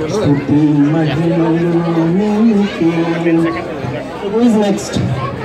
స్తుతి మహిమలు నీకే. Who is next?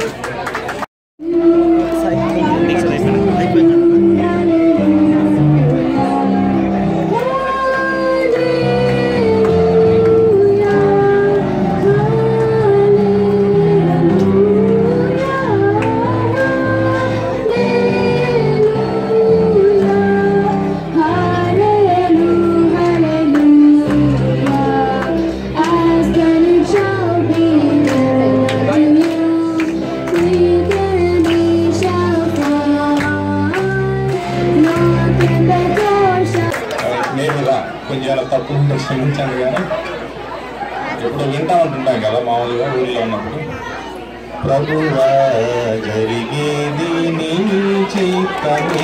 నేను ఇలా కొంచెం అలా తప్పు ఉంటే క్షమించాను కానీ ఇప్పుడు వింటా ఉంటుంటాం కదా మామూలుగా ఊళ్ళో ఉన్నప్పుడు ప్రభువా జరిగేది నీ చిత్తమే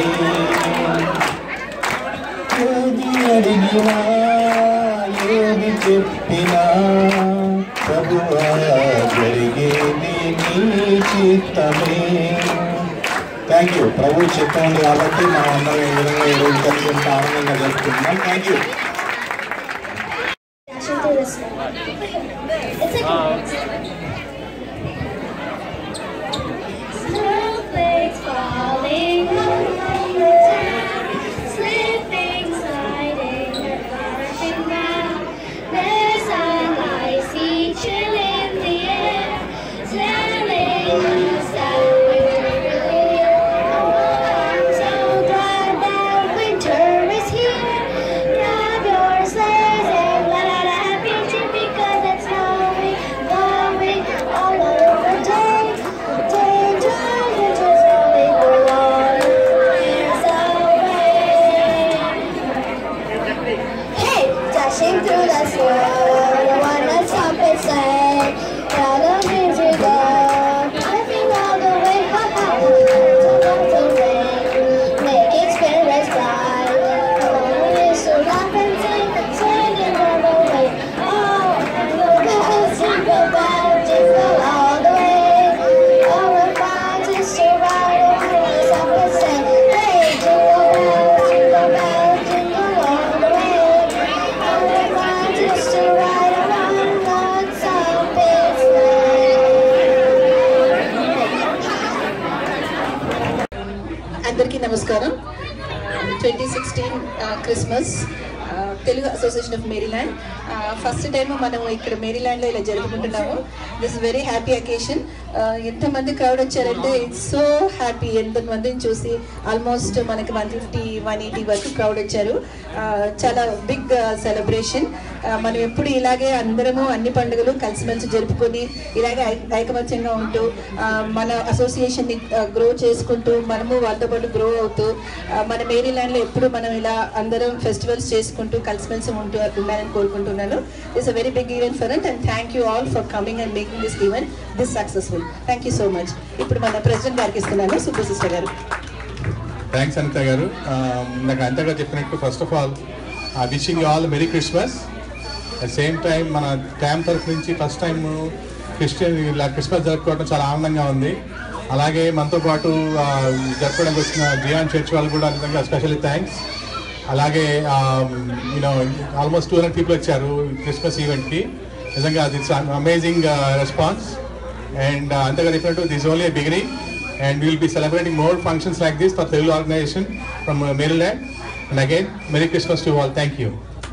ఏది అడిగినా ఏది చెప్పినా ప్రభువా జరిగేది నీ చిత్తమే థ్యాంక్ యూ ప్రభు చిత్తం ఉంది కాబట్టి మనం అందరం ఈ విధంగా ఈ రోజు కలిసి ఇంత ఆనందంగా జరుపుకుంటున్నాం thank you Dashing through the snow. It's okay. Snowflakes falling on the town, slipping, sliding, laughing down. There's an icy chill in the air, telling us that winter really here. I'm so glad that winter is here. Grab your sleighs and let out a happy cheer because it's snowing, blowing all over day. Danger, winter's rolling along. Here's away. Hey, dashing through the snow, the one that's up and say, got a music up, laughing all the way, ha ha ha, to the rain, making spirits bright, along with so laugh and sing, singing all the way, oh, the bells jingle bells jingle all the way, oh, we're fine to survive, always up and say, hey, jingle bells, jingle bells, jingle all the way, oh, we're fine just to ride around on some big అందరికీ నమస్కారం twenty sixteen Christmas ఆ, Telugu association of Maryland first time మనం ఇక్కడ మేరీల్యాండ్లో ఇలా జరుపుకుంటున్నాము this very happy occasion ఎంతమంది crowd వచ్చారంటే ఇట్స్ సో హ్యాపీ ఎంతమందిని చూసి ఆల్మోస్ట్ మనకి వన్ ఫిఫ్టీ వన్ ఎయిటీ వరకు క్రౌడ్ వచ్చారు ఆ, చాలా బిగ్ సెలబ్రేషన్ మనం ఎప్పుడు ఇలాగే అందరము అన్ని పండుగలు కలిసిమెలిసి జరుపుకొని ఇలాగే ఐ- ఐకమత్యంగా ఉంటూ ఆ, మన అసోసియేషన్ని గ్రో చేసుకుంటూ మనము వాళ్ళతో పాటు గ్రో అవుతూ ఆ, మన మేరీల్యాండ్లో ఎప్పుడు మనం ఇలా అందరం ఫెస్టివల్స్ చేసుకుంటూ కలిసిమెలిసి ఉంటూ ఉండాలని కోరుకుంటున్నాను it's a very big event for and thank you all for coming and making this event this successful thank you so much ఇప్పుడు మన ప్రెసిడెంట్ గారికి ఇస్తున్నాను సుబ్బు సిస్టర్ గారు థ్యాంక్స్ అనిత గారు నాకు అనిత గారు చెప్పినట్టు first of all wishing all merry Christmas at same time మన TAM తరఫు నుంచి first time Christian ఇలా క్రిస్మస్ జరుపుకోవడం చాలా ఆనందంగా ఉంది అలాగే మనతో పాటు ఆ, జరుపుకోవడానికి వచ్చిన జియాన్ చర్చ్ వాళ్ళు కూడా నిజంగా స్పెషల్లీ థ్యాంక్స్ అలాగే you know almost two hundred people వచ్చారు క్రిస్మస్ ఈవెంట్కి నిజంగా ఇట్స్ అమేజింగ్ రెస్పాన్స్ అండ్ అంతగా చెప్పినట్టు this only beginning and will be celebrating more functions like this for Telugu organisation from Maryland and again merry Christmas to all thank you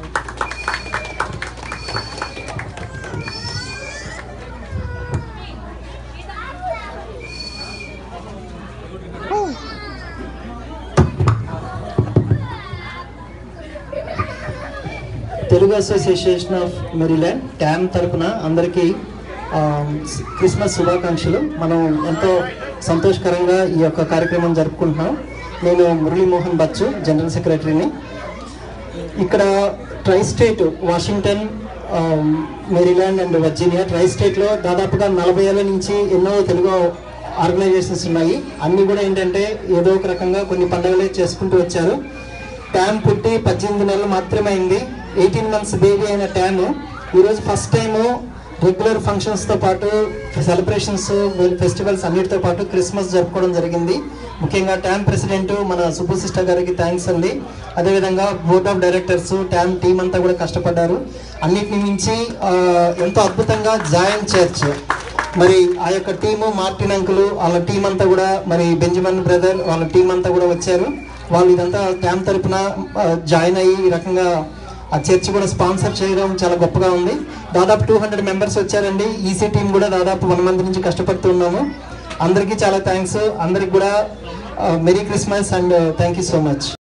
Telugu association of Maryland TAM తరపున అందరికీ ఆ, Christmas శుభాకాంక్షలు మనం ఎంతో సంతోషకరంగా ఈ యొక్క కార్యక్రమం జరుపుకుంటున్నాం నేను మురళీమోహన్ బచ్చు జనరల్ సెక్రటరీని ఇక్కడ ట్రై స్టేట్ వాషింగ్టన్ ఆ, మెరీల్యాండ్ అండ్ వర్జీనియా ట్రై స్టేట్లో దాదాపుగా నలభై ఏళ్ళ నుంచి ఎన్నో తెలుగు ఆర్గనైజేషన్స్ ఉన్నాయి అన్నీ కూడా ఏంటంటే ఏదో ఒక రకంగా కొన్ని పండుగలే చేసుకుంటూ వచ్చారు ట్యామ్ పుట్టి పద్దెనిమిది నెలలు మాత్రమే అయింది ఎయిటీన్ మంత్స్ బేబీ అయిన ట్యామ్ ఈరోజు ఫస్ట్ టైము రెగ్యులర్ ఫంక్షన్స్తో పాటు సెలబ్రేషన్స్ ఫెస్టివల్స్ అన్నిటితో పాటు క్రిస్మస్ జరుపుకోవడం జరిగింది ముఖ్యంగా ట్యామ్ ప్రెసిడెంట్ మన సుబ్బు సిస్టర్ గారికి థ్యాంక్స్ అండి అదేవిధంగా board of directors TAM team అంతా కూడా కష్టపడ్డారు అన్నిటిని మించి ఆ, ఎంతో అద్భుతంగా జాయింట్ చర్చ్ మరి ఆ యొక్క టీము మార్టిన్ అంకులు వాళ్ళ టీం అంతా కూడా మరి బెంజమిన్ బ్రదర్ వాళ్ళ టీం అంతా కూడా వచ్చారు వాళ్ళు ఇదంతా ట్యామ్ తరపున ఆ, జాయిన్ అయ్యి ఈ రకంగా ఆ చర్చ్ కూడా స్పాన్సర్ చేయడం చాలా గొప్పగా ఉంది దాదాపు టూ హండ్రెడ్ మెంబర్స్ వచ్చారండి ఈసీ టీం కూడా దాదాపు వన్ మంత్ నుంచి కష్టపడుతున్నాము అందరికీ చాలా థ్యాంక్స్ అందరికి కూడా merry Christmas and thank you so much